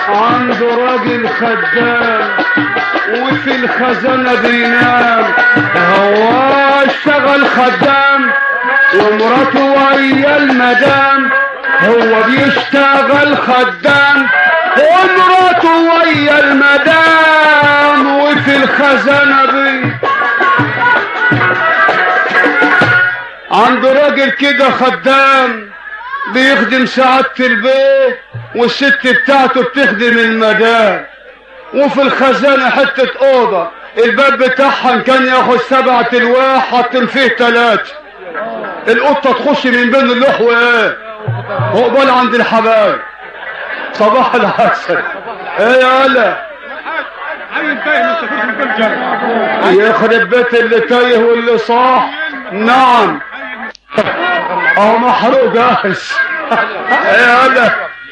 عنده راجل خدام وفي الخزانة بينام هو اشتغل خدام ومراته ويا المدام هو بيشتغل خدام ومراته ويا المدام وفي الخزانة بي عنده راجل كده خدام بيخدم سعادة البيت والست بتاعته بتخدم المدام وفي الخزانة حتة أوضة الباب بتاعها كان ياخد سبعة الواح حاطين فيه تلاتة القطة تخش من بين اللوح وايه عقبال عند الحبايب صباح العسل ايه يا هلا عيل تايه ما تفوت من كل جرة يخرب بيت اللي تايه واللي صاح نعم اه محروق جاهز يا هلا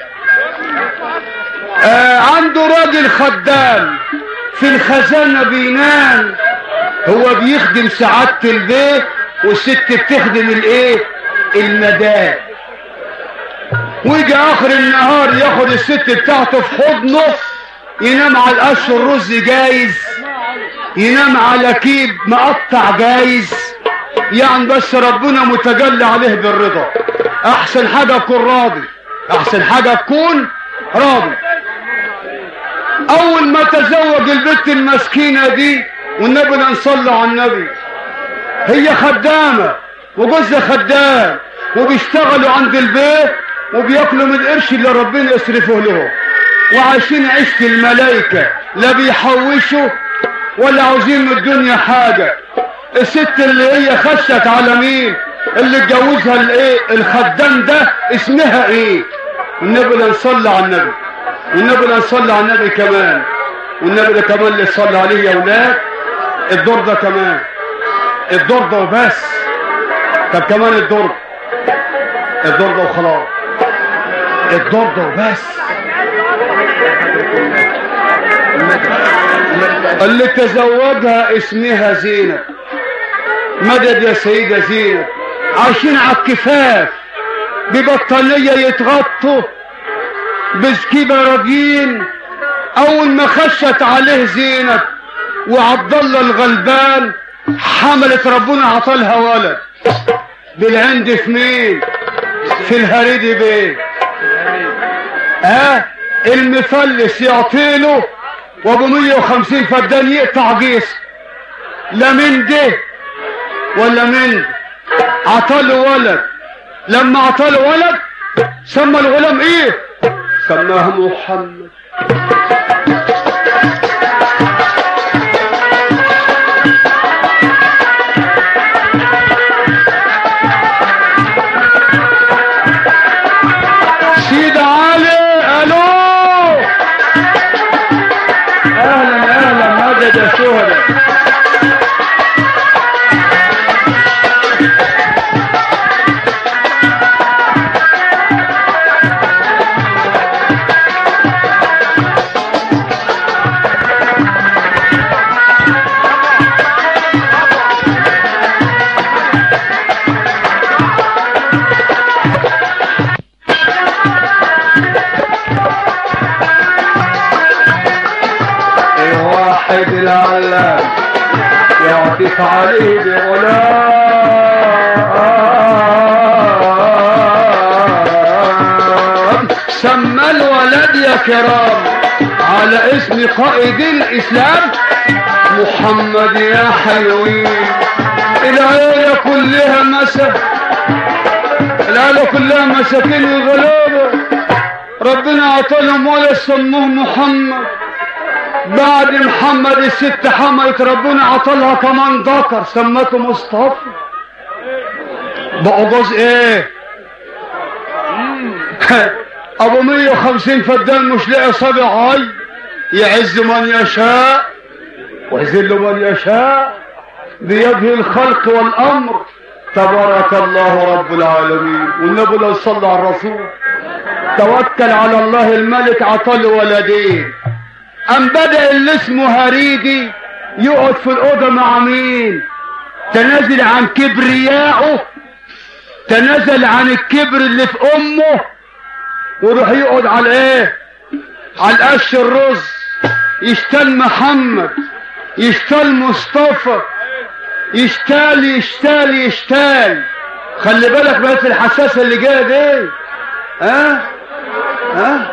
آه عنده راجل خدام في الخزانة بينام هو بيخدم سعادة البيت والست بتخدم الايه المدام ويجي اخر النهار ياخد الست بتاعته في حضنه ينام على القش الرز جايز ينام على كيب مقطع جايز يعني بس ربنا متجلى عليه بالرضا احسن حاجة تكون راضي احسن حاجة تكون راضي اول ما تزوج البنت المسكينة دي والنبي نصلي على النبي هي خدامة وجوزها خدام وبيشتغلوا عند البيت وبياكلوا من القرش اللي ربنا يصرفه لهم وعايشين عيشة الملايكة لا بيحوشوا ولا عاوزين من الدنيا حاجة الست اللي هي خشت على مين اللي اتجوزها الايه الخدام ده اسمها ايه والنبي لا نصلي على النبي والنبي لا نصلي على النبي كمان والنبي ده كمان اللي صلى عليه يا ولاد الدور ده كمان الدور ده وبس طب كمان الدور الدور ده وخلاص الدور ده وبس اللي تزوجها اسمها زينب مدد يا سيدة زينب عايشين على الكفاف ببطانية يتغطوا بسكيبة راضيين اول ما خشت عليه زينب وعبد الله الغلبان حملت ربنا عطالها ولد بالعند في مين في الهريدي بيه ها آه المفلس يعطيله وابو 150 فدان يقطع جيس لا من ده ولا من عطاله ولد لما عطاله ولد سمى الغلام ايه سماه محمد سيد علي الو اهلا اهلا مدد يا شهداء واحد العلام يعطف عليه بغلام سمى الولد يا كرام على اسم قائد الاسلام محمد يا حلوين العيلة كلها مسا العيلة كلها مساكين وغلابة ربنا عطلهم ولا سموه محمد بعد محمد الست حملت ربنا عطلها كمان ذكر سمته مصطفى بقوا جوز ايه ابو 150 فدان مش لاقي صابع عي يعز من يشاء ويذل من يشاء بيده الخلق والامر تبارك الله رب العالمين والنبي لو صلى على الرسول توكل على الله الملك عطله ولدين ام بدأ اللي اسمه هريدي يقعد في الأوضة مع مين تنازل عن كبرياءه تنازل عن الكبر اللي في أمه ويروح يقعد على ايه على القش الرز يشتال محمد يشتال مصطفى يشتال يشتال يشتال خلي بالك بقى في الحساسة اللي جاية دي ها ها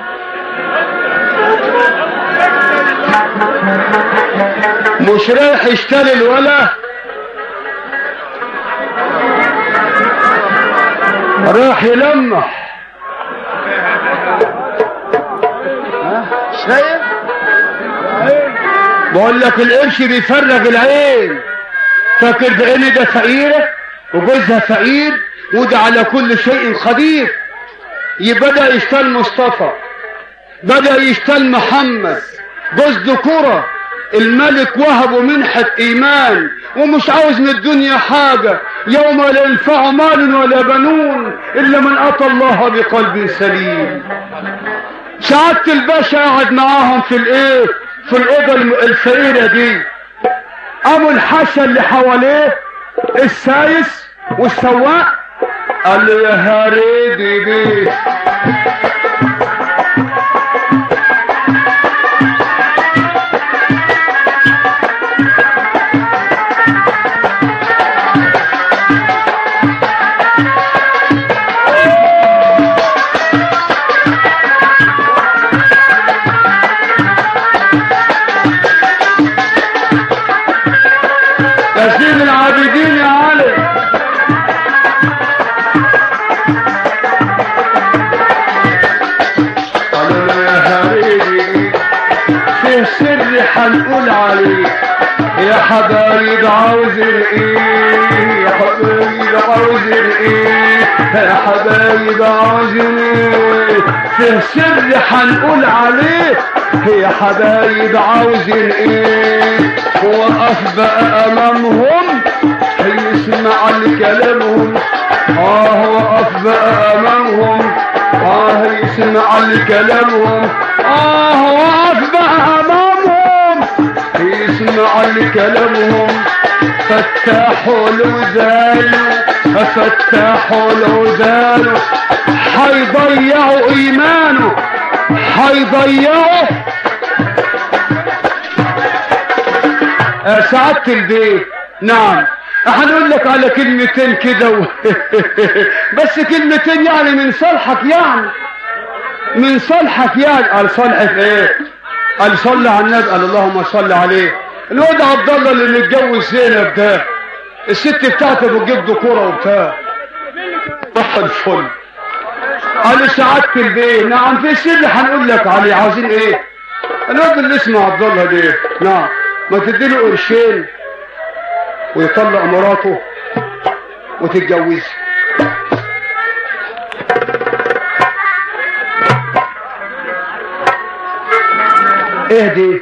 مش رايح يشتري الولا راح يلمح ها؟ شايف بقول لك القرش بيفرغ العين فاكر بان ده فقيرة وجوزها فقير وده على كل شيء قدير يبدأ يشتغل مصطفى بدأ يشتغل محمد جوز ذكورة الملك وهبه منحة ايمان ومش عاوز من الدنيا حاجة يوم لا ينفع مال ولا بنون الا من اتى الله بقلب سليم سعادة الباشا قاعد معاهم في الايه في الاوضه الفقيرة دي ابو الحسن اللي حواليه السايس والسواق قال له يا هريدي بيه تسليم العابدين يا علي قالوا له يا حبيبي في سر حنقول عليه يا حبايب عاوزين ايه يا حبايب عاوزين ايه يا حبايب عاوزين ايه في سر حنقول عليه يا حبايب عاوزين ايه وقف بقى امامهم هيسمع لكلامهم اه وقف بقى امامهم اه يسمع لكلامهم اه وقف بقى امامهم يسمع لكلامهم فتحوا الودان فتحوا الودان حيضيعوا ايمانه حيضيعوا آه، سعادة البيت نعم هنقول لك على كلمتين كده و... بس كلمتين يعني من صالحك يعني من صالحك يعني قال صالحك ايه قال صلى على النبي قال اللهم صل عليه الواد عبد الله اللي متجوز زينب ده الست بتاعته بتجيب دكوره وبتاع صح الفل قال سعادة البيت نعم في سر هنقول لك عليه عايزين ايه الواد اللي اسمه عبد الله ده نعم ما تديله قرشين ويطلق مراته وتتجوز ايه دي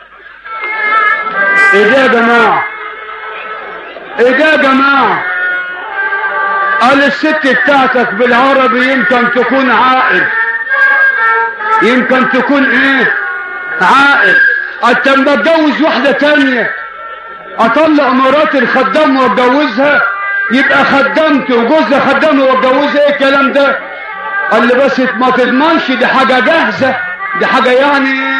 ايه ده يا جماعة ايه ده يا جماعة قال الست بتاعتك بالعربي يمكن تكون عائد يمكن تكون ايه عائد انت لما اتجوز واحدة تانية اطلق مرات الخدام واتجوزها يبقى خدمت وجوزها خدامه واتجوزها ايه الكلام ده قال لي بس ما تضمنش دي حاجة جاهزة دي حاجة يعني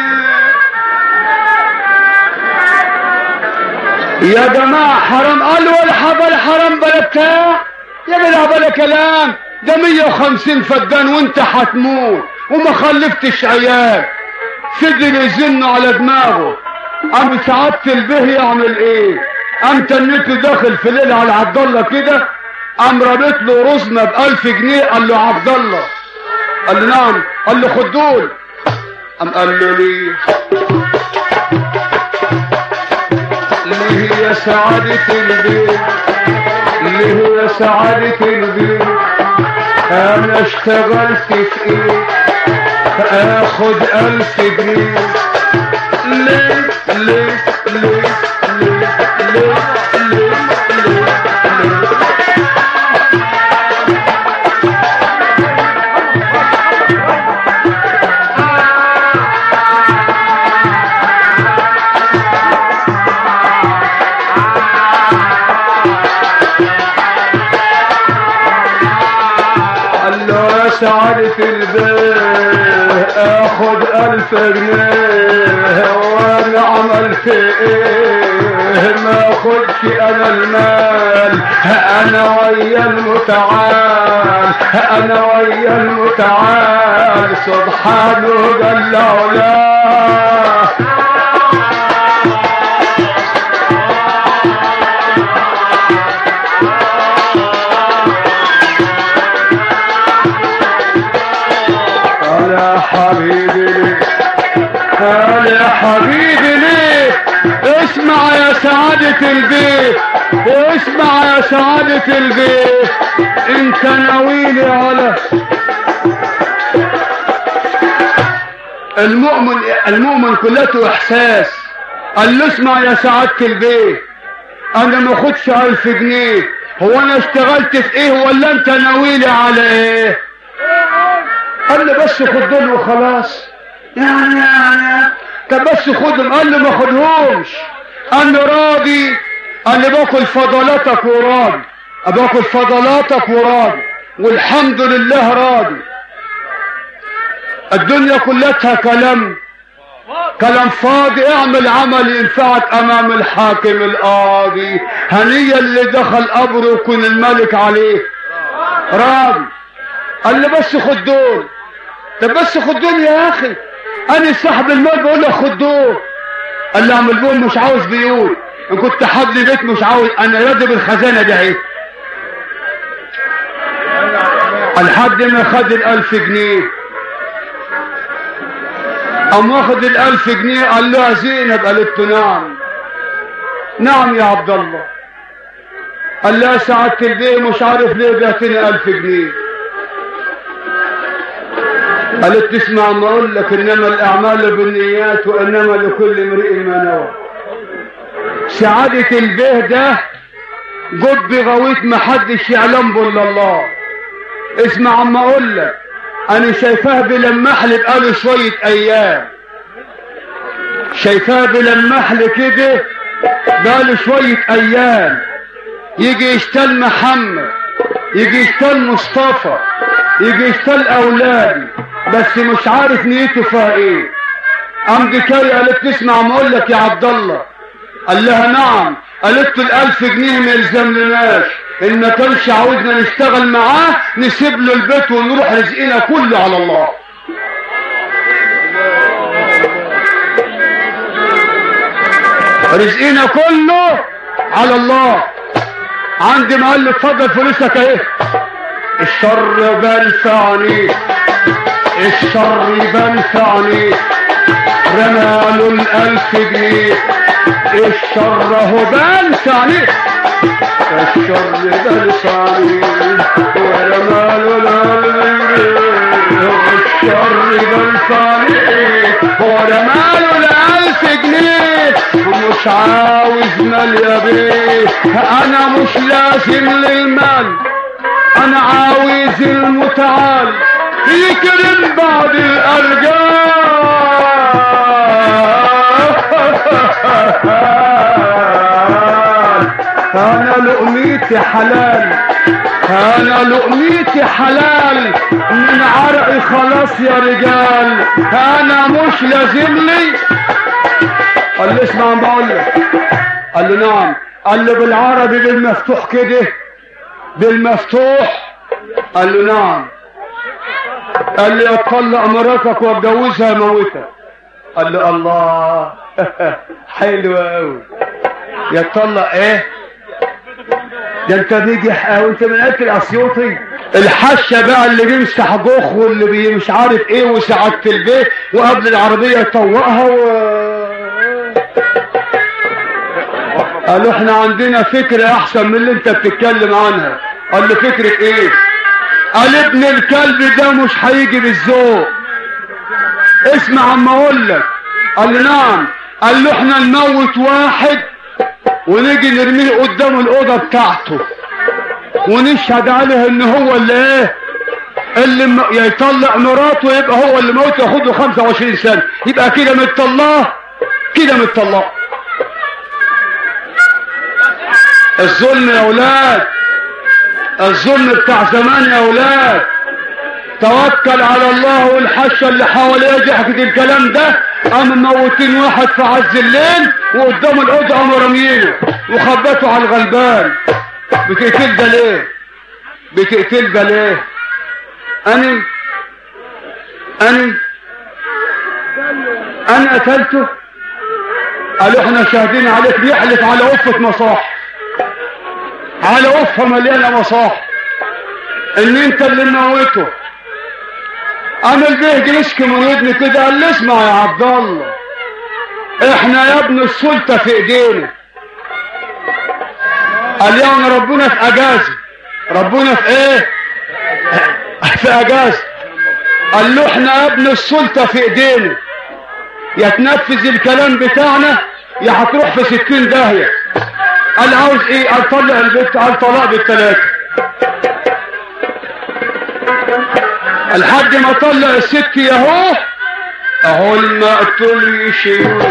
يا جماعة حرام قال ولا حبل حرام بلا بتاع يا جدع بلا كلام ده 150 فدان وانت هتموت وما خلفتش عيال فضل يزن على دماغه قام سعادة البه يعمل ايه قام تنته داخل في ليلة على عبد الله كده قام رابط له رزمة بألف جنيه قال له عبد الله قال له نعم قال له خد دول قام قال له ليه ليه يا سعادة البيت ليه يا سعادة البيت انا اشتغلت في ايه اخد الف جنيه ليه ليه ليه ليه ليه ليه ليه ليه قال له يا سعادة البيه اخد الف جنيه وانا عملت ايه ما اخدش انا المال انا ويا المتعال انا ويا المتعال سبحانه جل علاه قال يا حبيبي ليه قال يا حبيبي ليه اسمع يا سعادة البيت اسمع يا سعادة البيت انت ناويلي على المؤمن المؤمن كلته احساس قال له اسمع يا سعادة البيت انا ما اخدش الف جنيه هو انا اشتغلت في ايه ولا انت ناويلي على ايه قال لي بس خد دول وخلاص يعني يعني طب بس خدهم قال لي ما خدهمش قال لي راضي قال لي باكل فضلاتك وراضي باكل فضلاتك وراضي والحمد لله راضي الدنيا كلها كلام كلام فاضي اعمل عمل ينفعك امام الحاكم القاضي هنيا اللي دخل قبره ويكون الملك عليه راضي قال لي بس خد دول طب بس خد دول يا اخي انا صاحب المال بقول لك خد دول قال لي اعمل بهم مش عاوز بيوت ان كنت حبل بيت مش عاوز انا راضي بالخزانه دي اهي لحد ما خد الالف جنيه قام واخد الالف جنيه قال لها زينب قالت له نعم نعم يا عبد الله قال لها سعادة البيه مش عارف ليه بعتني الف جنيه قالت تسمع ما اقول لك انما الاعمال بالنيات وانما لكل امرئ ما نوى سعادة البيه ده جد غويت ما حدش يعلم به الا الله اسمع عم اقول لك انا شايفاه بلمح لي بقاله شوية ايام شايفاه بلمح لي كده بقاله شوية ايام يجي يشتل محمد يجي يشتل مصطفى يجي يشتل اولادي بس مش عارف نيته فيها ايه قام دي كاي قالت تسمع ما اقول لك يا عبد الله قال لها نعم قالت له الالف جنيه ما يلزمناش ان ما كانش عاوزنا نشتغل معاه نسيب له البيت ونروح رزقنا كله على الله رزقنا كله على الله عندي ما قال لي اتفضل فلوسك اهي الشر بنفعني الشر بنفعني رماله الالف جنيه الشر هو بنفعني الشر بنفعني ورماله الالف جنيه الشر بنفعني ورماله الالف جنيه ومش عاوز مال يا بيه انا مش لازم للمال انا عاوز المتعال يكرم بعد الارجال انا لقميتي حلال انا لقميتي حلال من عرقي خلاص يا رجال انا مش لازم لي قال لي اسمع بقول لك قال له نعم قال له بالعربي بالمفتوح كده بالمفتوح قال له نعم قال لي اطلق مراتك واتجوزها موتها قال له الله حلو قوي يتطلق ايه ده انت بيجح قوي انت من اكل اسيوطي الحشه بقى اللي بيمسح جوخ واللي بي مش عارف ايه وسعاده البيت وقبل العربيه يطوقها و قالوا احنا عندنا فكرة احسن من اللي انت بتتكلم عنها قال له فكرة ايه قال ابن الكلب ده مش هيجي بالذوق اسمع عم اقول لك قال له نعم قال له احنا نموت واحد ونيجي نرميه قدام الاوضه بتاعته ونشهد عليه ان هو اللي ايه اللي م... يطلق مراته يبقى هو اللي موت ياخد له 25 سنه يبقى كده متطلق كده متطلق الظلم يا اولاد الظلم بتاع زمان يا اولاد توكل على الله والحشة اللي حواليه ضحكت الكلام ده قاموا موتين واحد في عز الليل وقدام الأوضة قاموا راميينه وخبطوا على الغلبان بتقتل ده ليه؟ بتقتل ده ليه؟ أنا أنا أنا قتلته قالوا احنا شاهدين عليك بيحلف على وفة مصاح على وفة مليانة مصاح ان انت اللي موته عمل بيه جلسك من ودني كده قال لي اسمع يا عبد الله احنا يا ابن السلطة في ايدينا قال يعني ربنا في اجازة ربنا في ايه في اجازة قال له احنا يا ابن السلطة في ايدينا يا تنفذ الكلام بتاعنا يا هتروح في ستين داهية قال عاوز ايه قال طلع البيت قال طلاق بالثلاثة لحد ما طلع الست ياهو اهو المقتول يشيوخ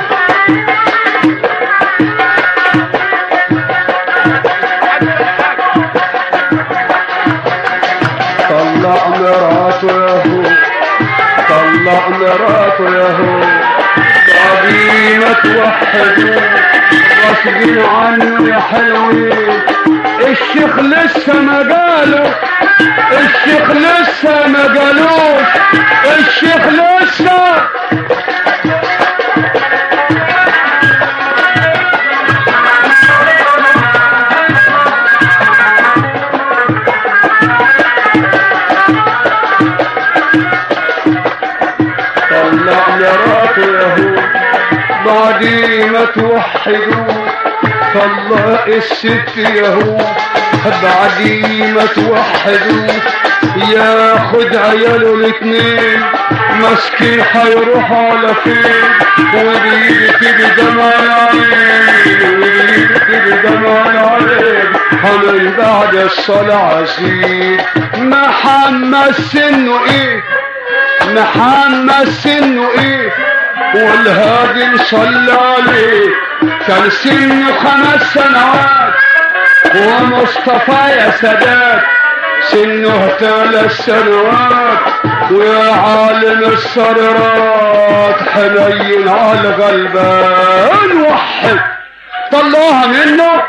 طلع مراته ياهو طلع مراته ياهو بعدين ما توحدوا غصب عنه يا حلوين الشيخ لسه ما قاله الشيخ لسه ما قالوش الشيخ لسه طلع مراته يهو بعدي ما توحدوا طلع الست يهو بعدي ما توحدوا ياخد عياله الاتنين مسكين حيروح على فين وديتي بدمع العين وديتي بدمع العين من بعد الصلاة عزيز محمد سنه ايه محمد سنه ايه والهادي صلى عليه كان سنه خمس سنوات ومصطفى يا سادات سنه ثلاث سنوات ويا عالم السررات حنين على الغلبان وحد طلعها منه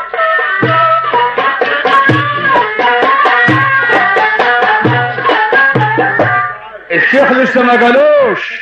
الشيخ لسه ما قالوش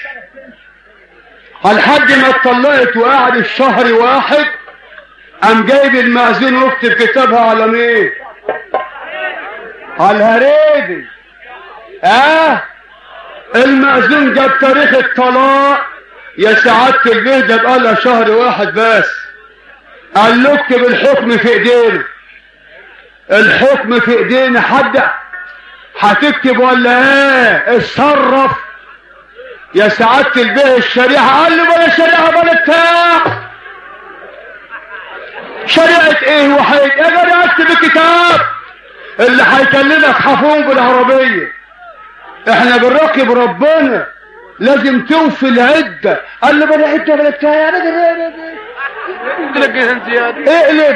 الحاج ما اتطلقت وقعد الشهر واحد قام جايب المأذون واكتب كتابها على مين على الهريدي اه المأذون جاب تاريخ الطلاق يا سعادة البهدة بقالها شهر واحد بس قال له اكتب الحكم في ايدينا الحكم في ايدينا حد هتكتب ولا ايه اتصرف يا سعادة البيه الشريعة قال لي بلا شريعة بلا بتاع شريعة ايه وحيد اقدر اكتب الكتاب اللي هيكلمك حفون بالعربية احنا بنراقب ربنا لازم توفي العدة قال لي بلا عدة بلا بتاع اقلب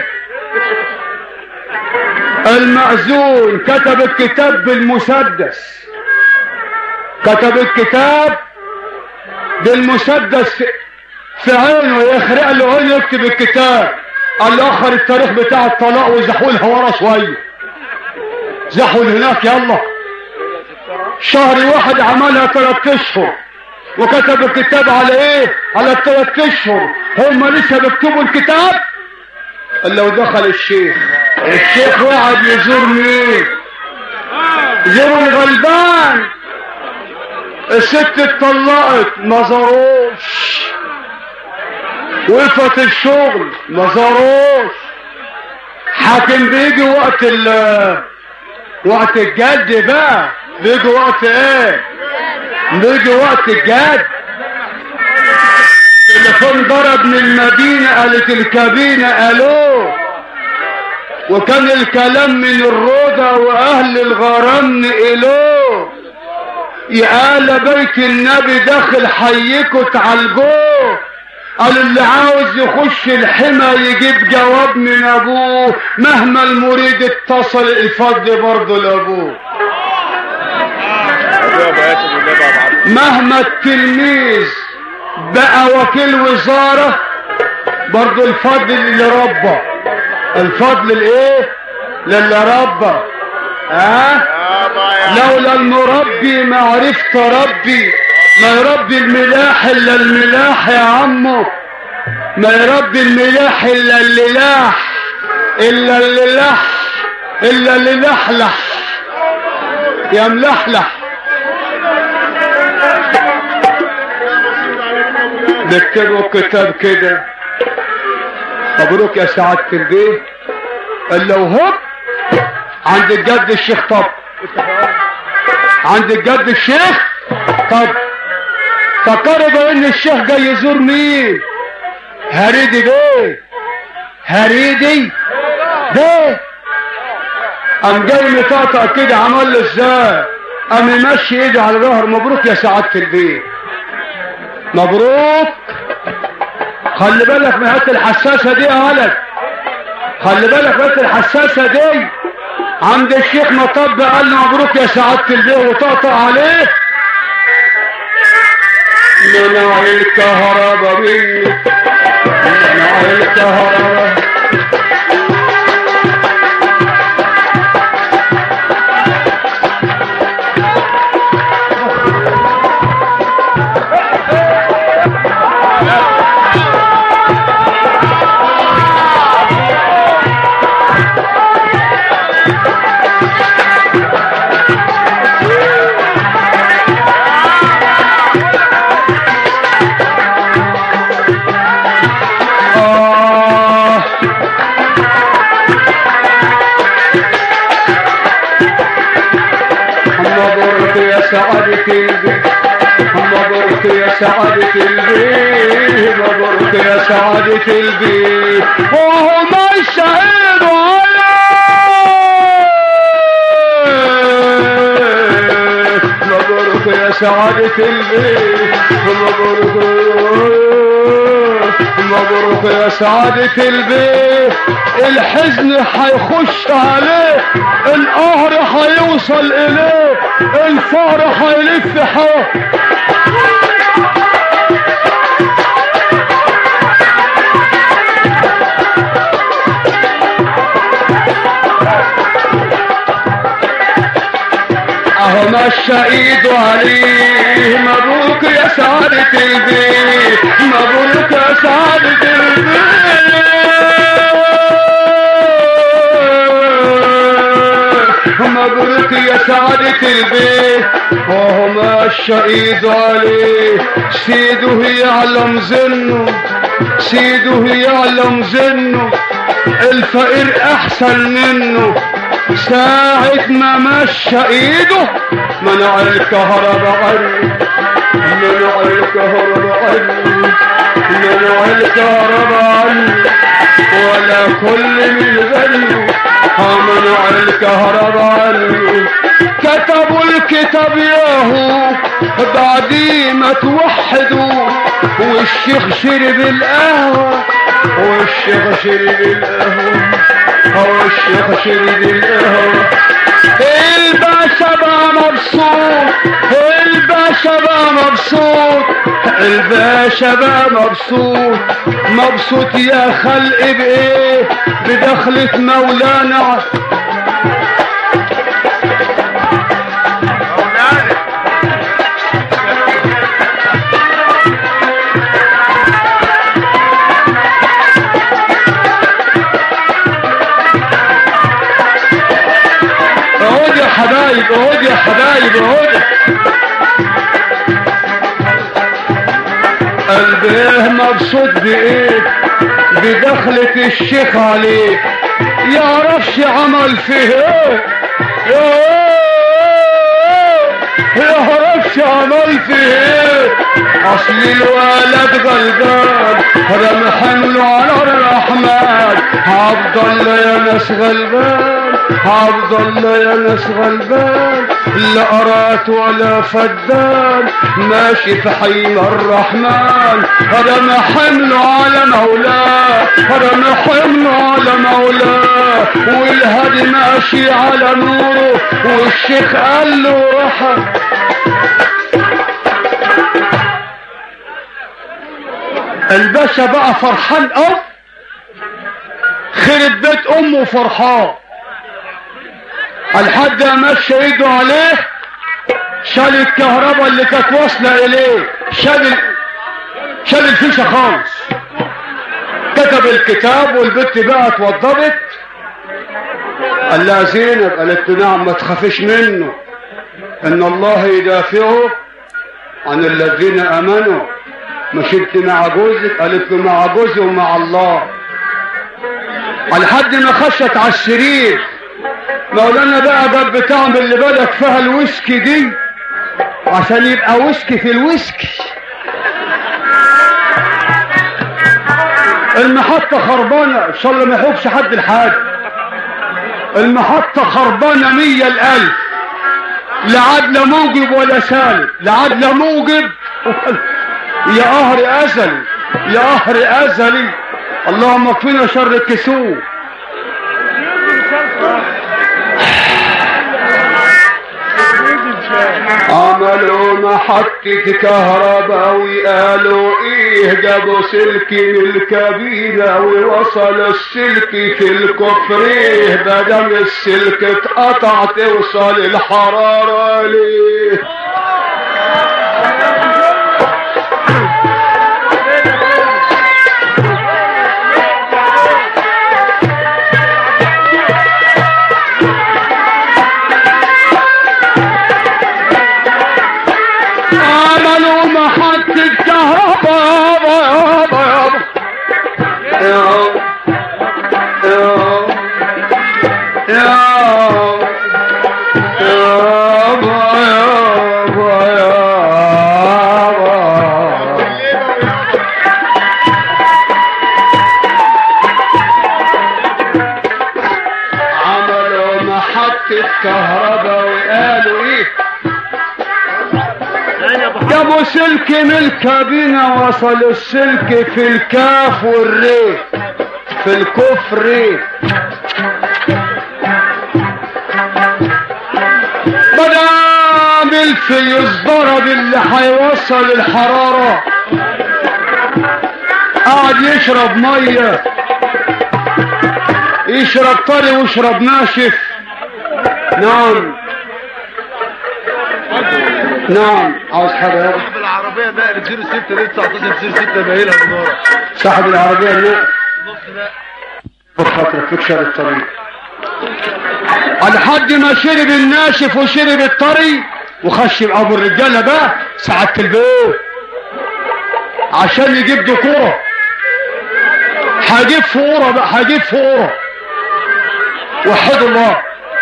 المأذون كتب الكتاب بالمسدس كتب الكتاب بالمسدس في, في عينه يخرق له عينه يكتب الكتاب قال له اخر التاريخ بتاع الطلاق وزحولها ورا شويه زحول هناك يلا شهر واحد عملها ثلاث اشهر وكتب الكتاب على ايه على الثلاث اشهر هم لسه بيكتبوا الكتاب الا ودخل الشيخ الشيخ وقعد يزور مين يزور الغلبان الست اتطلقت ما زاروش وقفت الشغل ما زاروش حاكم بيجي وقت ال وقت الجد بقى بيجي وقت ايه بيجي وقت الجد تليفون ضرب من المدينة قالت الكابينة الو وكان الكلام من الروضة واهل الغرام نقلوه يا آل بيت النبي داخل حيكوا تعالجوه قال اللي عاوز يخش الحمى يجيب جواب من ابوه مهما المريد اتصل الفضل برضه لابوه يا ابو هاشم والنبي يا ابو عبد مهما التلميذ بقى وكيل وزارة برضو الفضل اللي ربى الفضل الايه للي ربى ها يابا يا لولا المربي ما عرفت ربي ما يربي الملاح الا الملاح يا عمو ما يربي الملاح الا الللاح الا الللاح الا اللي لحلح يا ملحلح نكتبوا كتاب كده مبروك يا سعادة البيه قال لو هب عند الجد الشيخ طب عند الجد الشيخ طب فكروا بان الشيخ جاي يزور مين هريدي بيه هريدي بيه قام جاي مطاطا كده عمل له ازاي قام يمشي ايده على ظهر مبروك يا سعادة البيه مبروك خلي بالك من هات الحساسة دي يا ولد خلي بالك من هات الحساسة دي عند الشيخ مطب قال له مبروك يا سعادة البيه وطقطق عليه منع الكهرباء مني منع الكهرباء آه مبروك يا سعادة البيه مبروك يا سعادة البيه مبروك يا سعادة البيه وهم الشهيد عليه مبروك يا سعادة البيه مبروك مبروك يا سعادة البيه الحزن هيخش عليه القهر هيوصل اليه الفقر هيلف حواليه اهو مشى ايده عليه مبروك يا سعادة البيه مبروك يا سعادة البيه مبروك يا سعادة البيه وهو مشى ايده عليه سيده يعلم زنه سيده يعلم زنه الفقير احسن منه ساعة ما مشى ايده منع الكهرباء عنه منع الكهرباء عنه منع الكهرباء عنه ولا كل من غنه منع الكهرباء عنه كتبوا الكتاب ياهو بعدي ما توحدوا والشيخ شرب القهوة والشيخ شرب القهوة هو الشيخ شرب القهوة الباشا بقى مبسوط الباشا بقى مبسوط الباشا بقى مبسوط مبسوط يا خلق بايه بدخلة مولانا اقعد يا حبايب اقعد يا حبايب اقعد قلبه مبسوط بايه بدخلة الشيخ عليه يعرفش عمل فيه ايه يعرفش عمل فيه ايه اصل الولد غلبان رمى حمله على الرحمن هفضل يا ناس غلبان هفضل يا ناس غلبان لا قرات ولا فدان ماشي في حي الرحمن رمى حمله على مولاه رمى حمله على مولاه والهادي ماشي على نوره والشيخ قال له روح الباشا بقى فرحان قوي خرب بيت امه فرحان الحاج مشى ايده عليه شال الكهرباء اللي كانت واصله اليه شال ال- شال الفيشه خالص كتب الكتاب والبت بقى اتوضبت قال لها زينب قالت له نعم ما تخافيش منه ان الله يدافعه عن الذين امنوا مش انت مع جوزك قالت له مع جوزي ومع الله لحد ما خشت على السرير مولانا بقى جاب بتاع من اللي بدك فيها الويسكي دي عشان يبقى ويسكي في الويسكي المحطة خربانة ان شاء الله ما يحوفش حد الحاج المحطة خربانة مية الألف لا عدل موجب ولا سالب لا عدل موجب ولا- يا قهر أزلي يا قهر أزلي اللهم اكفنا شر الكسوف عملوا محطة كهرباء وقالوا ايه جابوا سلك من الكبيرة ووصل السلك في الكفريه بدل السلك اتقطع توصل الحرارة ليه عملوا محطة كهرباء يابا يابا يابا يابا يابا يابا يابا يابا عملوا محطة كهرباء وقالوا ايه جابوا سلك من الكابينة وصل السلك في الكاف والري في الكفر مدام الفيوز ضرب اللي هيوصل الحرارة قعد يشرب مية يشرب طري ويشرب ناشف نعم نعم عاوز حاجة يا صاحب العربية ده اللي 06 دي 19 06 باينها من ورا صاحب العربية النقل نص ده بخاطرك تكسر الطريق لحد ما شرب الناشف وشرب الطري وخش ابو الرجاله بقى سعادة البيت عشان يجيب دكوره هجيب فورة بقى هجيب فورة وحد الله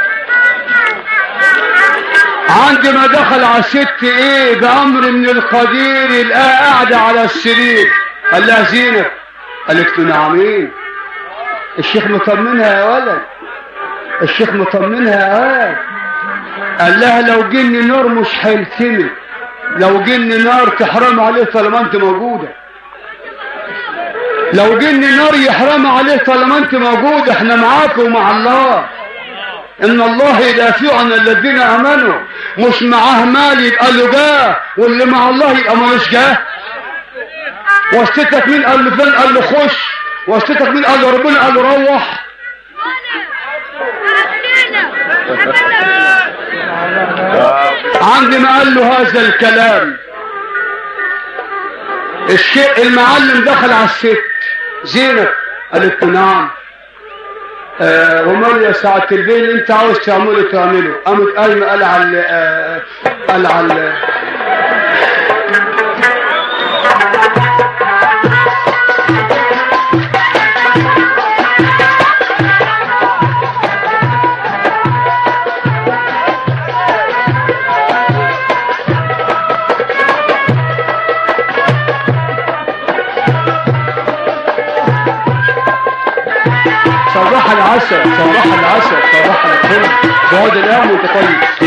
عندما دخل على الست ايه بامر من القدير لقاها قاعده على السرير قال لها زينب قالت له نعمين الشيخ مطمنها يا ولد الشيخ مطمنها يا ولد قال لها لو جني نار مش هيلتمي لو جني نار تحرم عليه طالما انت موجوده لو جني نار يحرم عليه طالما انت موجود احنا معاك ومع الله ان الله يدافع عن الذين امنوا مش معاه مال يبقى له جاه واللي مع الله يبقى مالوش جاه واسطتك مين قال له فين قال له خش واسطتك مين قال له ربنا قال له روح عندما قال له هذا الكلام الشيء المعلم دخل على الست زينب قالت له نعم آه ومال يا ساعة البين اللي انت عاوز تعمله تعمله قامت قايمة قال على آه قال على صباح العسل صباح العسل صباح الفل بعد الأيام وانت طيب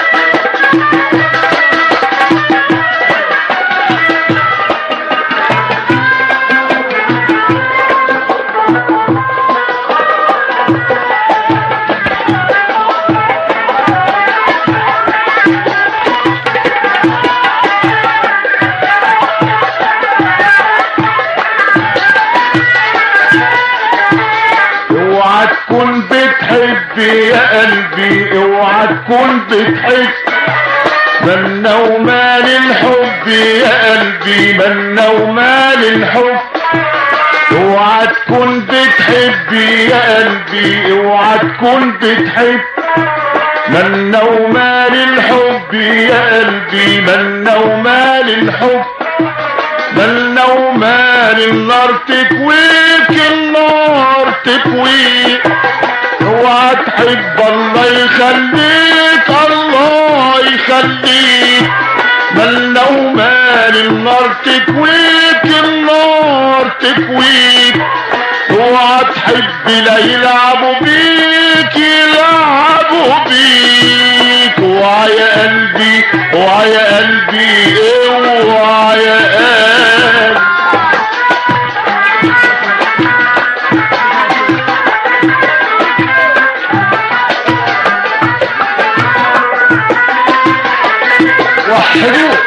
اوعى تكون بتحب يا قلبي اوعى تكون بتحب منا ومال الحب يا قلبي منا ومال الحب اوعى تكون بتحب يا قلبي اوعى تكون بتحب منا ومال الحب يا قلبي منا ومال الحب مالنا ومال النار تكويك النار تكويك اوعى تحب الله يخليك الله يخليك مالنا ومال النار تكويك النار تكويك اوعى تحب لا يلعبوا بيك يلعبوا بيك اوعى يا قلبي اوعى يا قلبي اوعى يا قلبي وحدوه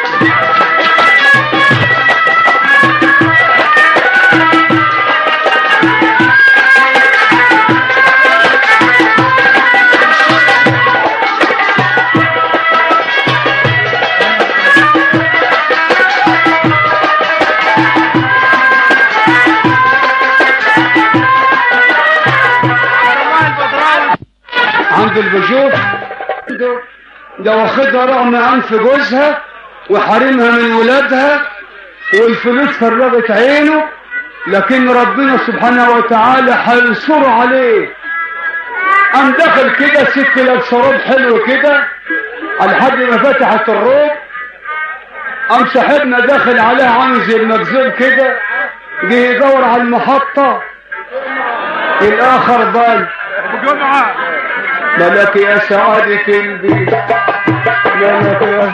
عند البجوف ده- ده واخدها رغم انف جوزها وحارمها من ولادها والفلوس فرغت عينه لكن ربنا سبحانه وتعالى هينصر عليه قام دخل كده ست لابسه روب حلو كده لحد ما فتحت الروب قام صاحبنا داخل عليها عامل زي المجذوب كده جه يدور على المحطة الآخر بال ابو جمعه ملك يا سعادة البيت ملك يا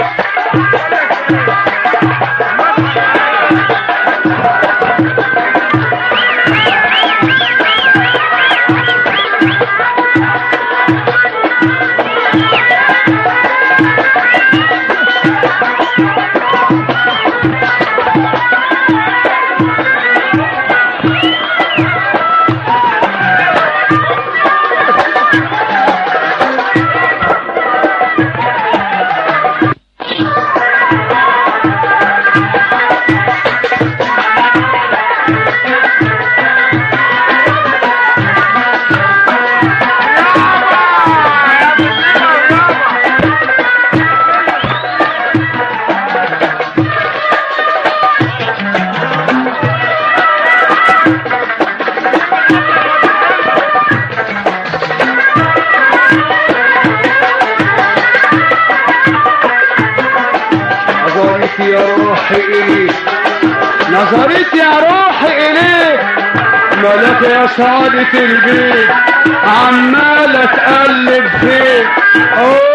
نظرت يا روحي إليك نظرت يا روحي إليك ملك يا سعادة البيت عمالة تقلب فيك أوه.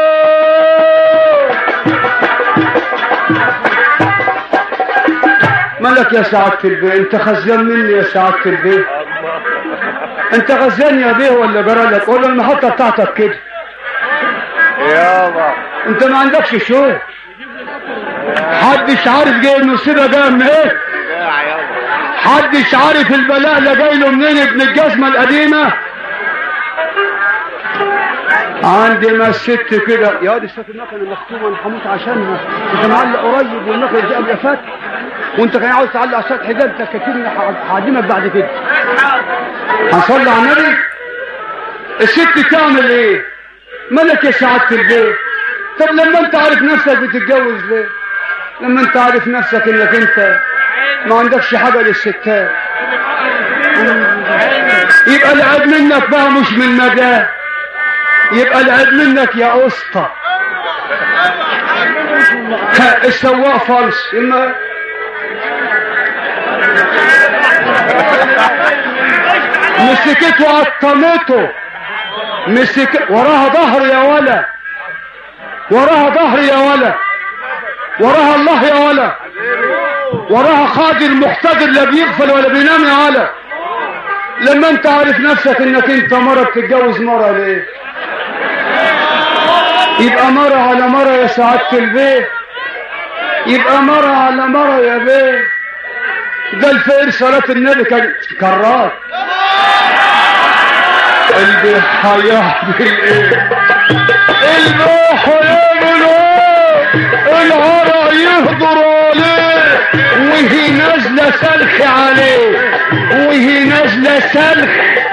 ملك يا سعادة البيت انت خزيان مني يا سعادة البيت انت غزان يا بيه ولا جرالك ولا المحطة بتاعتك كده يابا انت ما عندكش شغل حدش عارف جاي المصيبه جايه من ايه حدش عارف البلاء ده جاي له منين ابن الجزمه القديمه عندي ما الست كده يا دي الست المكنه المختومه انا هموت عشانها انت معلق قريب والمكنه دي قبل فات وانت كان عاوز تعلق على السطح ده انت كتير هعدمك بعد كده هنصلي على النبي الست تعمل ايه ملك يا سعادة البيت طب لما انت عارف نفسك بتتجوز ليه لما انت عارف نفسك انك انت ما عندكش حاجة للستات يبقى العيب منك بقى مش من مجال يبقى العيب منك يا اسطى ها، السواق فالص اما مش مسكته قطمته مسك وراها ظهر يا ولا وراها ظهر يا ولا وراها الله يا ولا وراها خادر محتضر لا بيغفل ولا بينام يا ولا لما انت عارف نفسك انك انت مرة بتتجوز مرة ليه يبقى مرة على مرة يا سعادة البيت يبقى مرة على مرة يا بيه ده الفقر صلاة النبي كان كرات قلبي هيعمل ايه الروح يعمل ايه العرق يهدر عليه وهي نازلة سلخ عليه وهي نازلة سلخ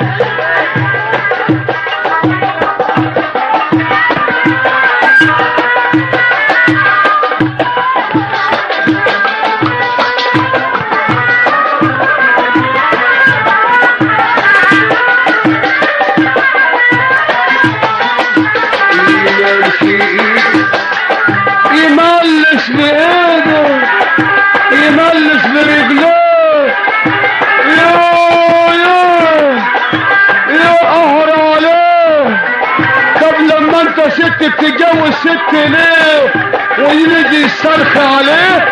يملس بإيده يملس برجليه يا يا يا قهر عليه طب لما انت ست بتتجوز ست ليه ويجي الصرخ عليه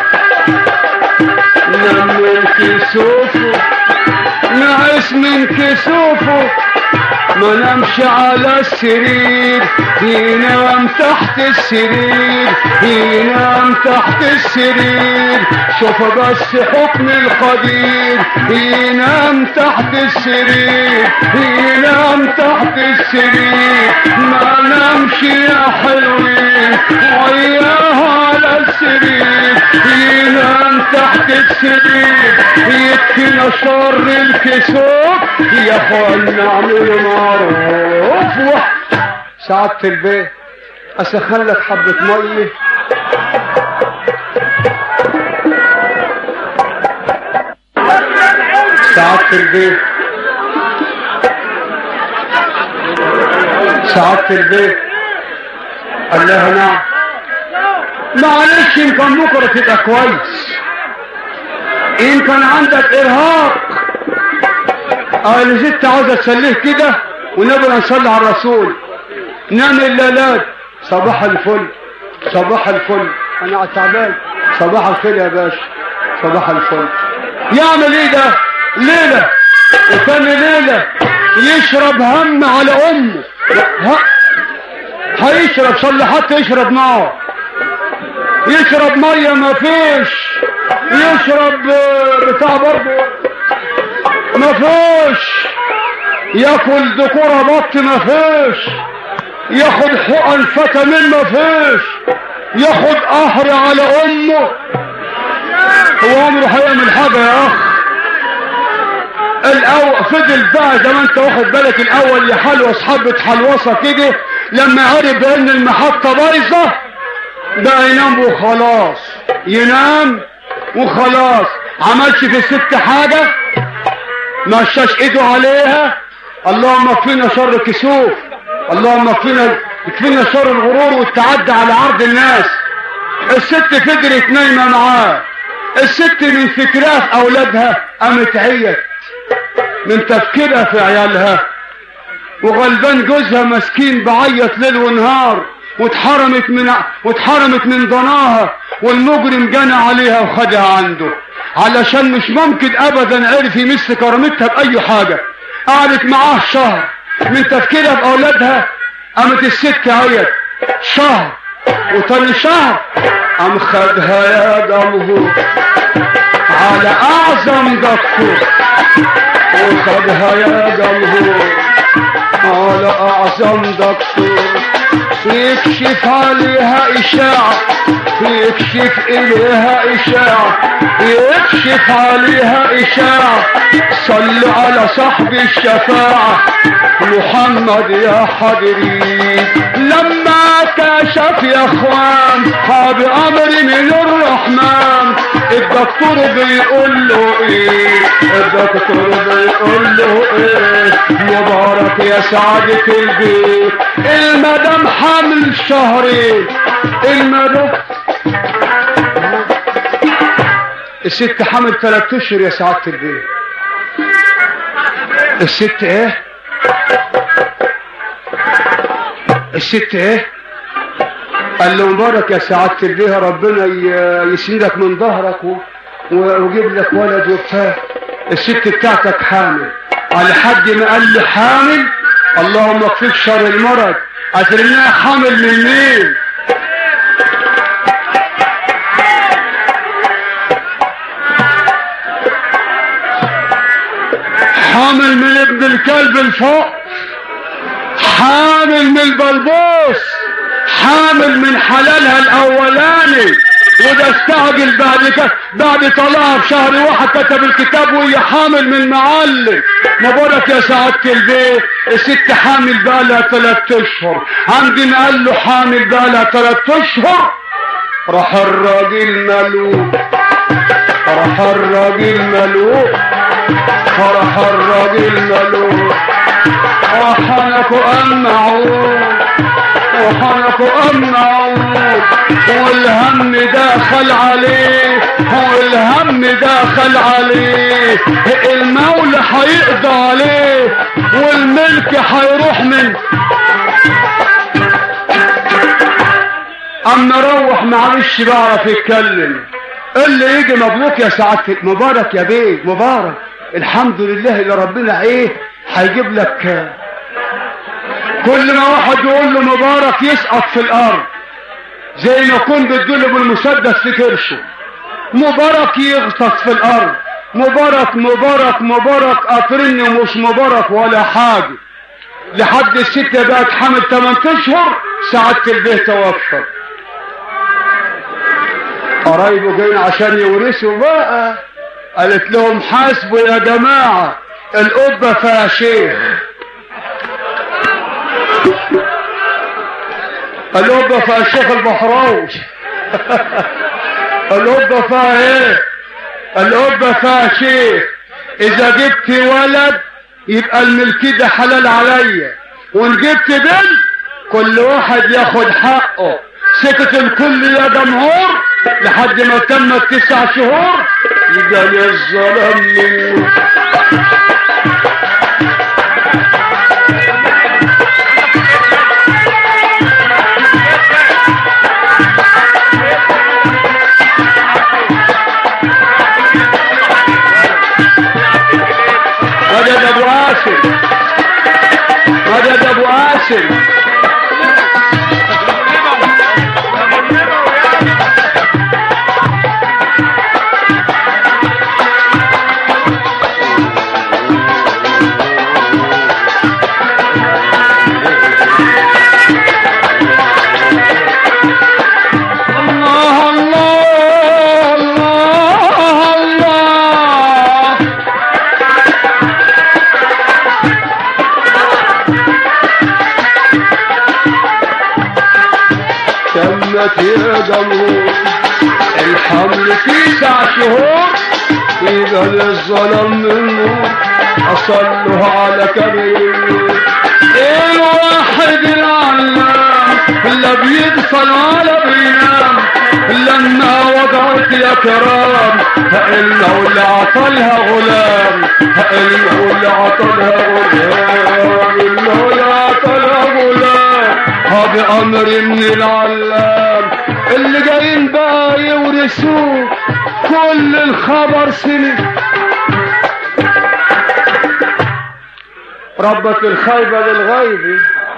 نعم كسوفه نعس من كسوفه ما نمشي على السرير ينام تحت السرير ينام تحت السرير شوف بس حكم القدير ينام تحت السرير ينام تحت السرير ما نمشي يا حلوين وياها على السرير ينام تحت السرير يكفينا شر الكسوف يا اخوان نعمل معروف سعادة البيت اسخن لك حبة مية سعادة البيت سعادة البيت قال لها نعم معلش يمكن بكره تبقى كويس يمكن عندك ارهاق قال ست عاوزه تسليه كده ونبقى نصلي على الرسول نام الليلات صباح الفل صباح الفل انا تعبان صباح الخير يا باشا صباح الفل يعمل ايه ده ليله وثاني ليله يشرب هم على امه ها هيشرب صلي حتى يشرب نار يشرب ميه ما فيش يشرب بتاع برضه ما فيش ياكل دكوره بط ما فيش ياخد حقن فيتامين ما فيش ياخد قهر على امه هو عمره هيعمل حاجه يا اخ الاول فضل بقى زي ما انت واخد بالك الاول يحلوص حبه حلوصه كده لما عرف بان المحطه بايظه بقى ينام وخلاص ينام وخلاص عملش في الست حاجة مشاش ايده عليها اللهم اكفينا شر كسوف اللهم اكفينا اكفينا شر الغرور والتعدي على عرض الناس الست فضلت نايمة معاه الست من فكرها في اولادها قامت عيت من تفكيرها في عيالها وغلبان جوزها مسكين بعيط ليل ونهار واتحرمت من واتحرمت من ضناها والمجرم جنى عليها وخدها عنده علشان مش ممكن ابدا عرف يمس كرامتها باي حاجه قعدت معاه شهر من تفكيرها باولادها قامت الست عيت شهر وتاني شهر قام خدها يا جمهور على اعظم دكتور وخدها يا جمهور على اعظم دكتور يكشف عليها إشاعة يكشف إليها إشاعة يكشف عليها إشاعة صل على صاحب الشفاعة محمد يا حضرين لما كشف يا اخوان هذا امر من الرحمن الدكتور بيقول له ايه الدكتور بيقول له ايه مبارك يا سعادة البيت المدام حامل شهرين المدام الست حامل ثلاث اشهر يا سعادة البيت الست ايه الست ايه قال له مبارك يا سعادة البيه ربنا ي- يسندك من ظهرك و- و- ويجيب لك ولد وبتاع الست بتاعتك حامل على حد ما قال لي حامل اللهم اكفيك شر المرض قالت انها حامل من مين حامل من ابن الكلب الفوق حامل من البلبوس حامل من حلالها الاولاني وده استعجل بعد كده بعد طلعها في شهر واحد كتب الكتاب وهي حامل من معلم مبارك يا سعادة البيت الست حامل بقى لها ثلاث اشهر عندي قال له حامل بقى لها ثلاث اشهر راح الراجل ملوك راح الراجل ملوك فرح الراجل ملوك وحنكوا أمعون وحنكوا أمعون والهم داخل عليه والهم داخل عليه المولى هيقضى عليه والملك هيروح من اما روح معلش بعرف يتكلم اللي يجي مبروك يا سعادة مبارك يا بيه مبارك الحمد لله اللي ربنا ايه هيجيب لك كل ما واحد يقول له مبارك يسقط في الارض زي ما يكون بيدله بالمسدس في كرشه مبارك يغطس في الارض مبارك مبارك مبارك قاطرني ومش مبارك ولا حاجه لحد الستة بقت حامل 8 اشهر سعادة البيه توفى قرايبه جايين عشان يورثوا بقى قالت لهم حاسبوا يا جماعة القبة فيها شيخ القبة فيها الشيخ البحراوي القبة فيها ايه القبة فيها شيخ اذا جبت ولد يبقى الملكي ده حلال عليا وان جبت بنت كل واحد ياخد حقه سكت الكل يا جمهور لحد ما تمت تسع شهور يبقى الظلم منه مدد ابو قاسم مدد ابو قاسم الله الله الله الله تمت يا جمهور الحمل تسع شهور إذا للظلم منه أصله على كبير الواحد العلام لا بيدخل ولا بينام لما وضعت يا كرام إنه اللي عطلها غلام إنه اللي عطلها غلام إنه اللي عطلها غلام هذا أمر من العلام اللي جايين بقى يورثوه كل الخبر سنة ربك الخيبة للغيب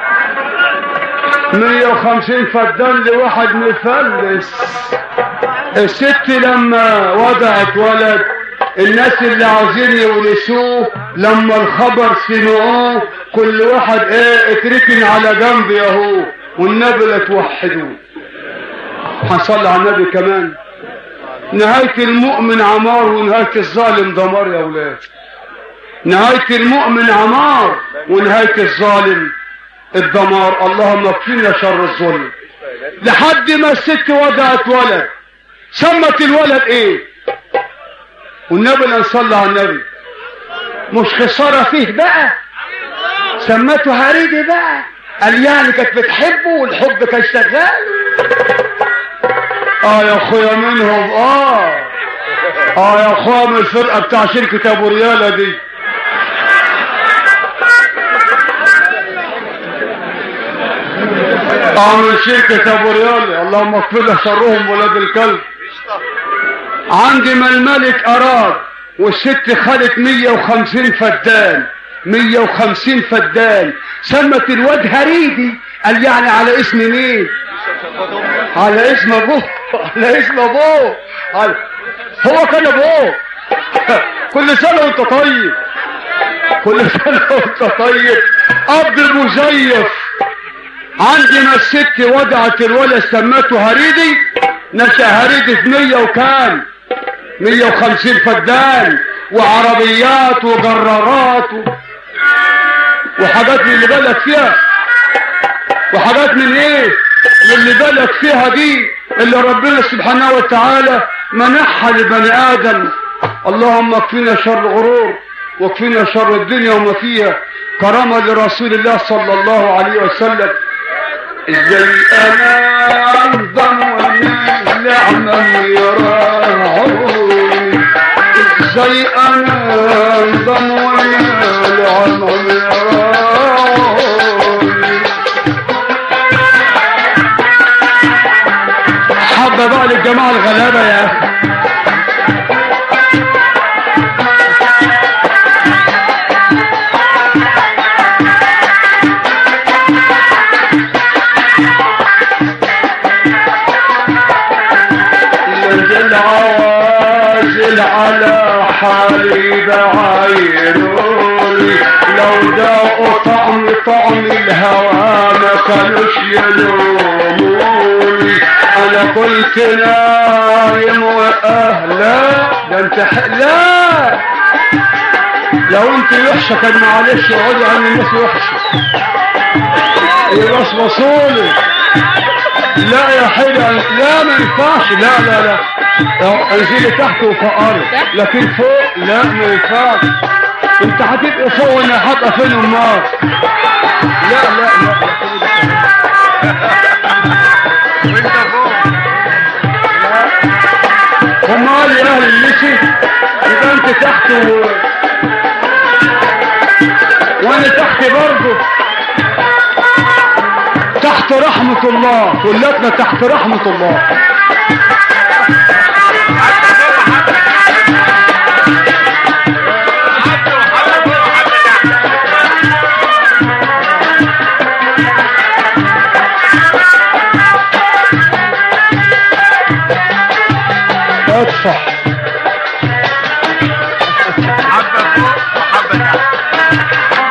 150 فدان لواحد مفلس الست لما وضعت ولد الناس اللي عاوزين يورثوه لما الخبر سمعوه كل واحد ايه اتركن على جنب ياهو والنبي لا توحدوه هنصلي على النبي كمان نهاية المؤمن عمار ونهاية الظالم دمار يا ولاد نهاية المؤمن عمار ونهاية الظالم الدمار اللهم اكفينا شر الظلم لحد ما الست وضعت ولد سمت الولد ايه والنبي لا نصلي على النبي مش خسارة فيه بقى سمته هريدي بقى قال يعني كانت بتحبه والحب كان شغال اه يا اخويا منهم اه اه يا اخويا من الفرقه بتاع شركه ابو رياله دي اعمل شركة ابو ريال اللهم اغفر له شرهم ولاد الكلب عندي ما الملك اراد والست خدت 150 فدان 150 فدان سمت الواد هريدي قال يعني على اسم مين على اسم ابوه على اسم ابوه على... هو كان ابوه كل سنة وانت طيب كل سنة وانت طيب اب مزيف عندنا الست وضعت الولد سمته هريدي نشأ هريدي في مية وكام مية وخمسين فدان وعربيات وجرارات و... وحاجات من اللي بالك فيها وحاجات من ايه من اللي بالك فيها دي اللي ربنا سبحانه وتعالى منحها لبني ادم اللهم اكفنا شر غرور واكفنا شر الدنيا وما فيها كرامة لرسول الله صلى الله عليه وسلم ازاي انا انظم والناس نعمة يراعوني ازاي انا انظم والناس نعمة يراعوني حبة بقى للجماعة الغلابة يا اخي نزل عوازل على حالي بعيروني لو ذاقوا طعم طعم الهوى ما كانوش يلوموني انا كنت نايم واهلا ده انت ح- لا لو انت وحشه كان معلش اقعدي عن الناس وحشه يبصبصولي لا يا حلو لا ما ينفعش لا لا لا لو انزلي تحت وفقري لكن فوق لا ما ينفعش انت هتبقى فوق وانا هبقى فين امال لا لا لا وانت فوق امال يا اهل المشي يبقى انت تحت و... وانا تحت برضه تحت رحمة الله كلاتنا تحت رحمة الله ادفع حبة فوق وحبة تحت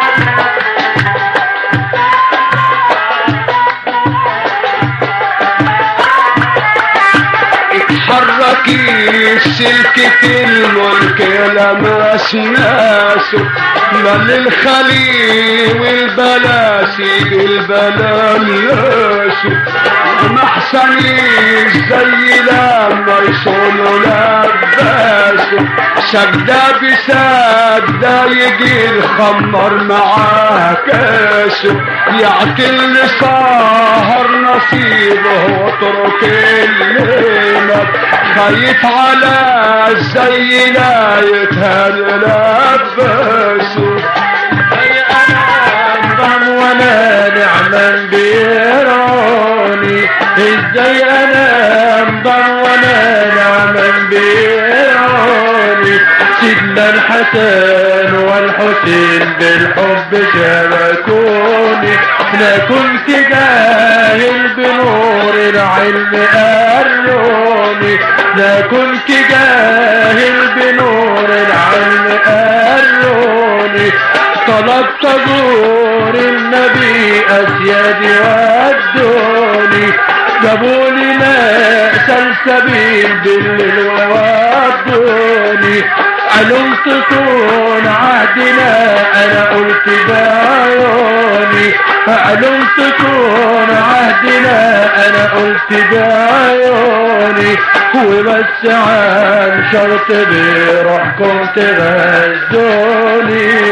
اتحركي سلكة الملك لمس ناسه مال الخلي والبلاسي بالبلا ناسه ما احسنيش زي لما يصونوا لباسه سجدة بسجدة يجي الخمر معاه كاسه يعتل سهر نصيبه واترك الليلة خايف على زي لا يتهل لباسه زي انا انضم ولا نعما بيراني ازاي انا انضم ولا نعما بيراني سيدنا الحسن والحسين بالحب شبكوني لا كنت جاهل بنور العلم قروني لا كنت جاهل بنور العلم قروني طلبت زور النبي اسيادي ودوني جابولي ماء سلسبيل بالليل وودوني علمت صون عهدنا انا قلت بعيوني علمت صون عهدنا انا قلت بعيوني وبس عن شرط بروحكم تغزوني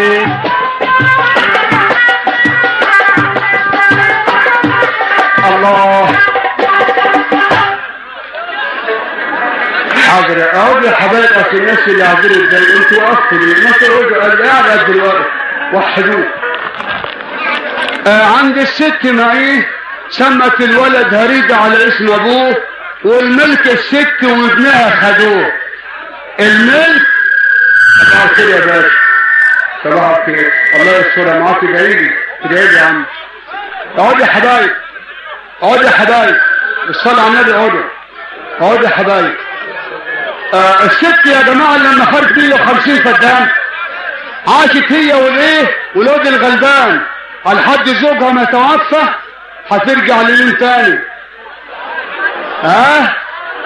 الله حاضر اقعد يا حبايب اصل الناس اللي قاعدين ازاي انتوا وقفتوا ليه ما تقعدوا قال قاعد قد الوقت وحدوه آه عند الست معيه سمت الولد هريدة على اسم ابوه والملك الست وابنها خدوه الملك صباح الخير يا باشا صباح الخير الله يسترها معاك ادعيلي ادعيلي يا عم اقعدوا يا حبايب اقعدوا يا حبايب الصلاة على النبي اقعدوا اقعدوا يا حبايب آه الست يا جماعة لما خرجت 150 فدان عاشت هي والايه والواد الغلبان على حد زوجها ما توفى هترجع لمين تاني ها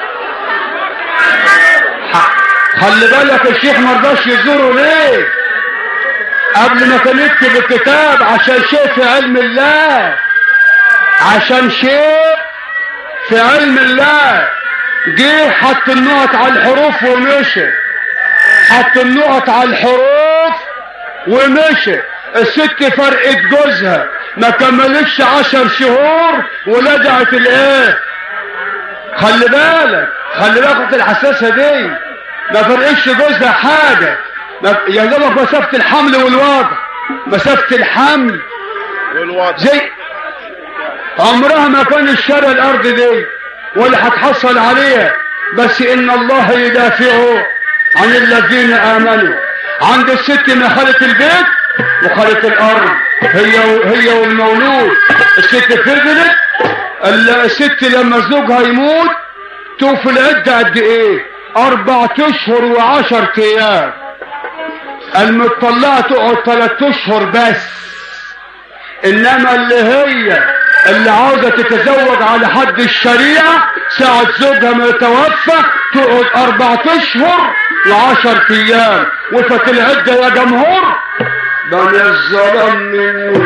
ح- خلي بالك الشيخ مرضاش يزوره ليه قبل ما كان يكتب الكتاب عشان شيء في علم الله عشان شيء في علم الله جه حط النقط على الحروف ومشي حط النقط على الحروف ومشي الست فرقت جوزها ما كملتش عشر شهور ولدعت الايه خلي بالك خلي بالك الحساسه دي ما فرقتش جوزها حاجه ما يا دوبك مسافه الحمل والوضع مسافه الحمل والوضع زي عمرها ما كان الشارع الارض دي ولا هتحصل عليها بس ان الله يدافع عن الذين امنوا عند الست ما خلت البيت وخلت الارض هي هي والمولود الست فضلت ال- الست لما زوجها يموت توفي العده قد ايه اربع اشهر وعشر ايام المطلعه تقعد ثلاث اشهر بس انما اللي هي اللي عاوزة تتزوج على حد الشريعة ساعة زوجها ما يتوفى تقعد اربعة اشهر وعشر ايام وفت العدة يا جمهور ده من الظلم منه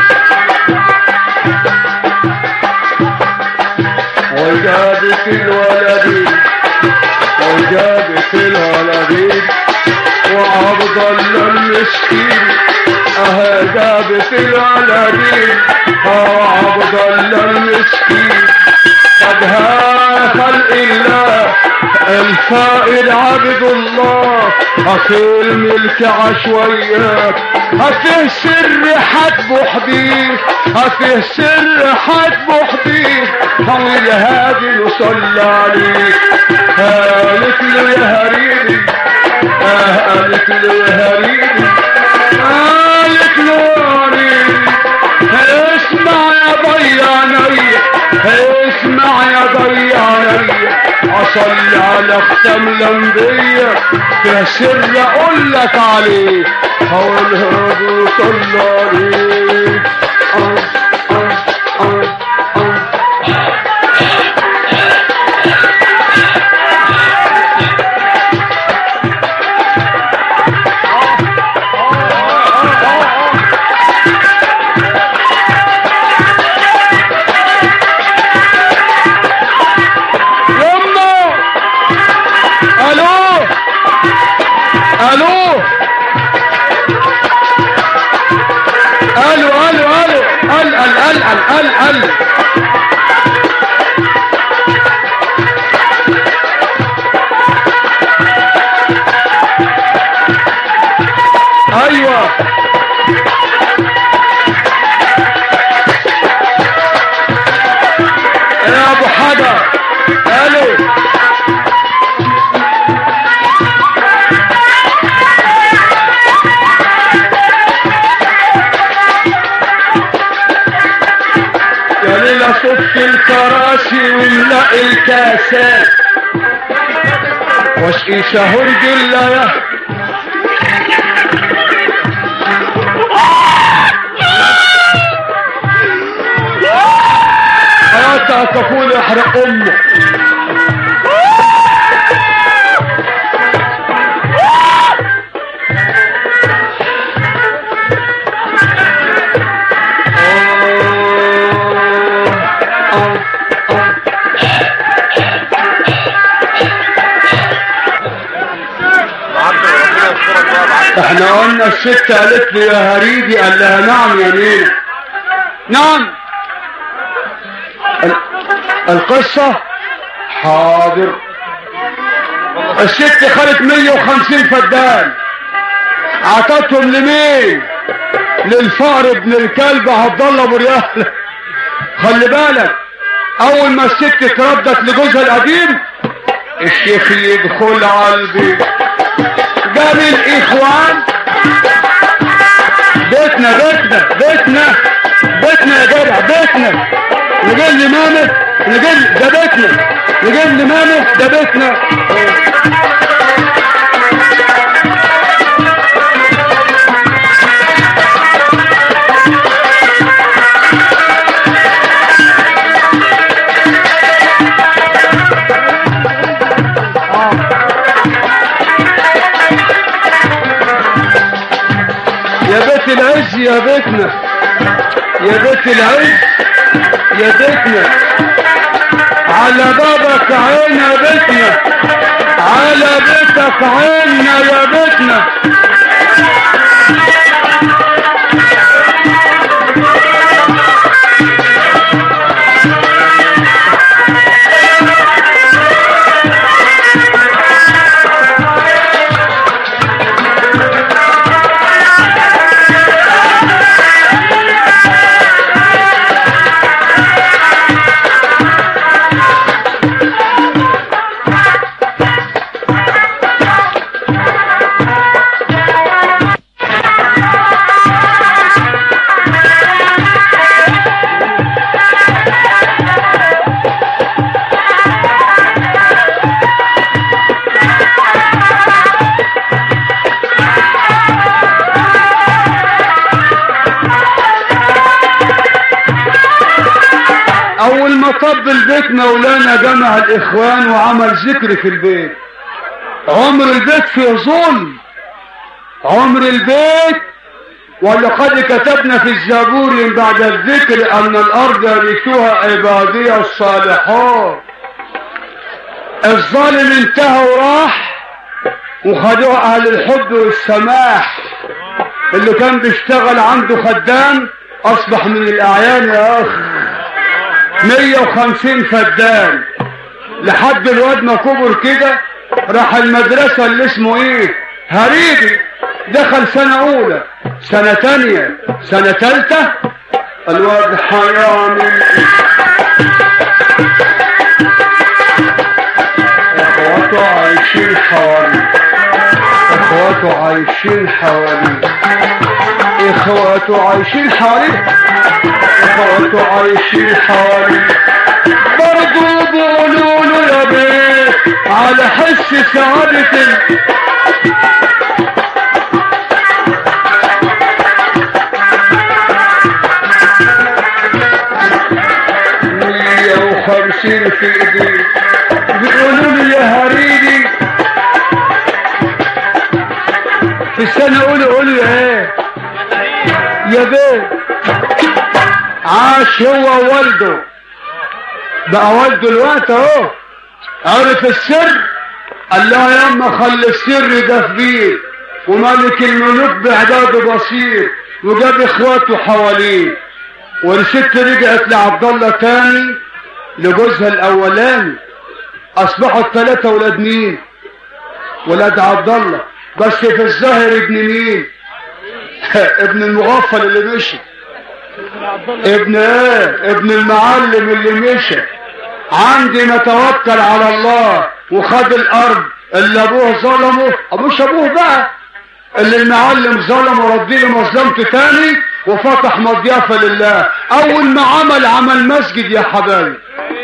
وجابت الولدين وجابت الولدين وعبد الله المسكين اه جابت الولدين اه عبد الله المسكين خدها خلق الله الفائر عبد الله أفي الملك عشويات أفيه سر حتبه حبيب أفيه سر حتبه حبيب طويل هادي وصلى عليه قالت له يا هريدي آه قالت له يا هريدي قالت له يا هريدي اسمع يا ضياني اسمع يا ضياني اصلي على ختم الانبياء في سر اقول لك عليه حول هدو صلى عليه آه، آه، آه، آه. يما الو الو الو الو الو ال ال ال ال ال ال ايوه يا ابو حجر الو يا ليلة صف الكراسي ونلاقي الكاسات واشقي شهور جلة يا حياتها كفول يحرق امه احنا قلنا الست قالت له يا هريدي قال لها نعم يا مينا نعم ال- القصة حاضر الست خدت 150 فدان عطتهم لمين للفقر ابن الكلب عبد الله ابو ريال خلي بالك اول ما الست تردت لجوزها القديم الشيخ يدخل على البيت قال الاخوان بيتنا بيتنا بيتنا بيتنا يا جدع بيتنا نقول لمامة نقول ده بيتنا نقول لمامة ده بيتنا يا بيت العز يا بيتنا يا بيت العز يا بيتنا على بابك عين يا بيتنا على بيتك عيننا يا بيتنا اول ما طب البيت مولانا جمع الاخوان وعمل ذكر في البيت عمر البيت فيه ظلم عمر البيت ولقد كتبنا في الزبور من بعد الذكر ان الارض يرثها عبادي الصالحون الظالم انتهى وراح وخدوه اهل الحب والسماح اللي كان بيشتغل عنده خدام اصبح من الاعيان يا اخ 150 فدان لحد الواد ما كبر كده راح المدرسة اللي اسمه ايه هريدي دخل سنة اولى سنة تانية سنة تالتة الواد حيعمل اخواته عايشين حوالي اخواته عايشين حوالي اخواته عايشين حوالي اخواته عايشين حوالي برضو بيقولوا له يا بيه على حس سعادة ال- مية وخمسين في ايدي بيقولوا لي يا هريدي في السنة قولوا قولوا يا ايه يا بيه عاش هو ووالده بقى والده الوقت اهو عرف السر قال لها يا اما خلي السر ده في بيت وملك الملوك بعداده بصير وجاب اخواته حواليه والست رجعت لعبد الله تاني لجوزها الاولاني اصبحوا الثلاثه ولاد مين ولاد عبد الله بس في الظاهر ابن مين ابن المغفل اللي مشي ابن ايه ابن المعلم اللي مشى عندي نتوكل على الله وخد الارض اللي ابوه ظلمه ابوش ابوه بقى اللي المعلم ظلمه ردي له مظلمته تاني وفتح مضيافه لله اول ما عمل عمل مسجد يا حبايبي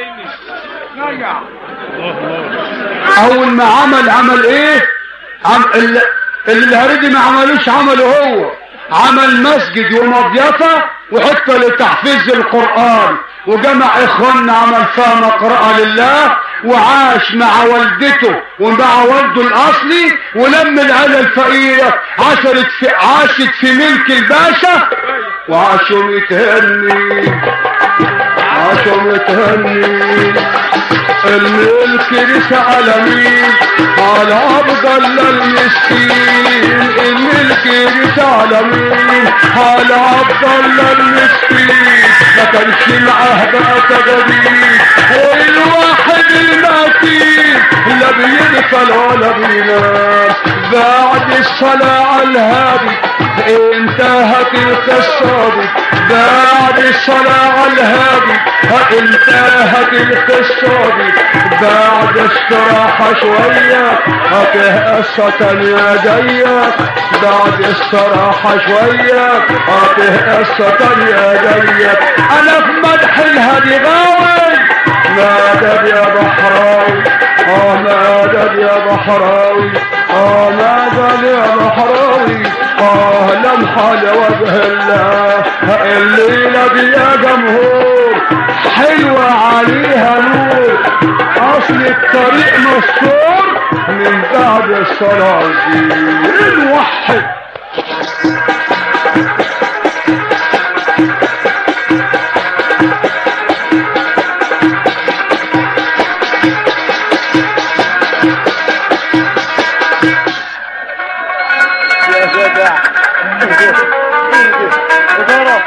اول ما عمل عمل ايه عم اللي, اللي الهريدي ما عملوش عمله هو عمل مسجد ومضيفة وحتى لتحفيظ القرآن وجمع اخواننا عمل فيها مقرأة لله وعاش مع والدته ومع والده الاصلي ولم العيلة الفقيرة عاشت في عاشت في ملك الباشا وعاشوا متهني عاشوا متهني الملك لسه على مين على عبد الله المسكين الملك لسه على مين على عبد الله المسكين ما كانش معاه بقى تجديد والواحد المتين لا بيدخل ولا بينام بعد الصلاة على الهادي انتهت القصة دي بعد الصلاة على الهادي انتهت القصة دي بعد استراحة شوية هتهقصة تانية جاية بعد استراحة شوية هتهقصة تانية جاية انا في مدح الهادي غاوي مدد يا بحراوي اه مدد يا بحراوي اه مدد يا بحراوي اه لمحة لوجه الله الليلة دي يا جمهور حلوة عليها نور اصل الطريق مستور من بعد الصلاة دي نوحد يا جدع إدارة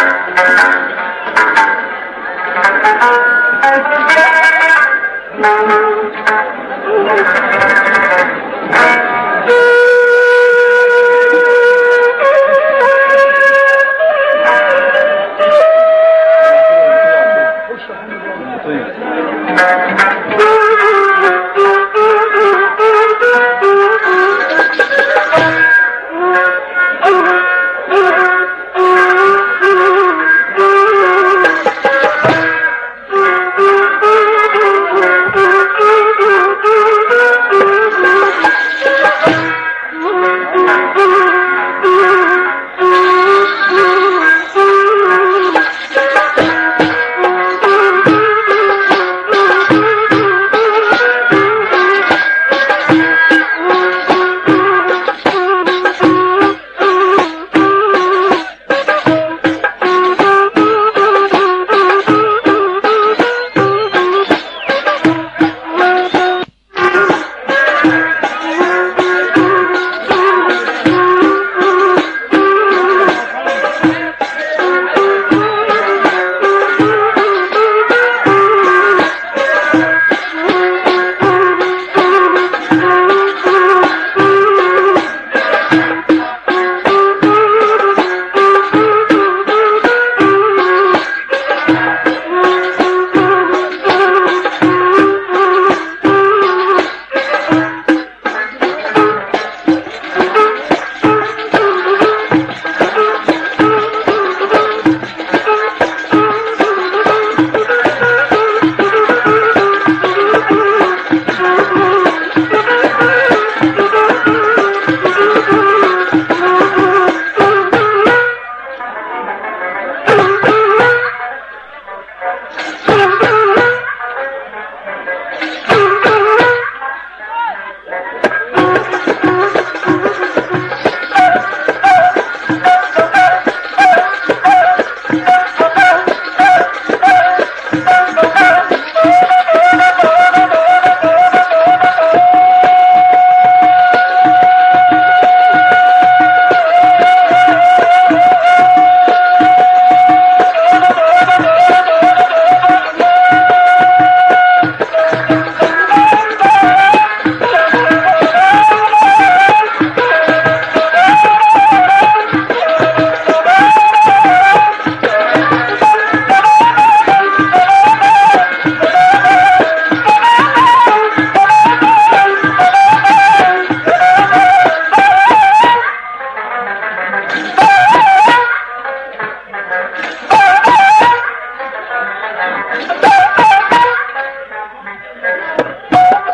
Thank you.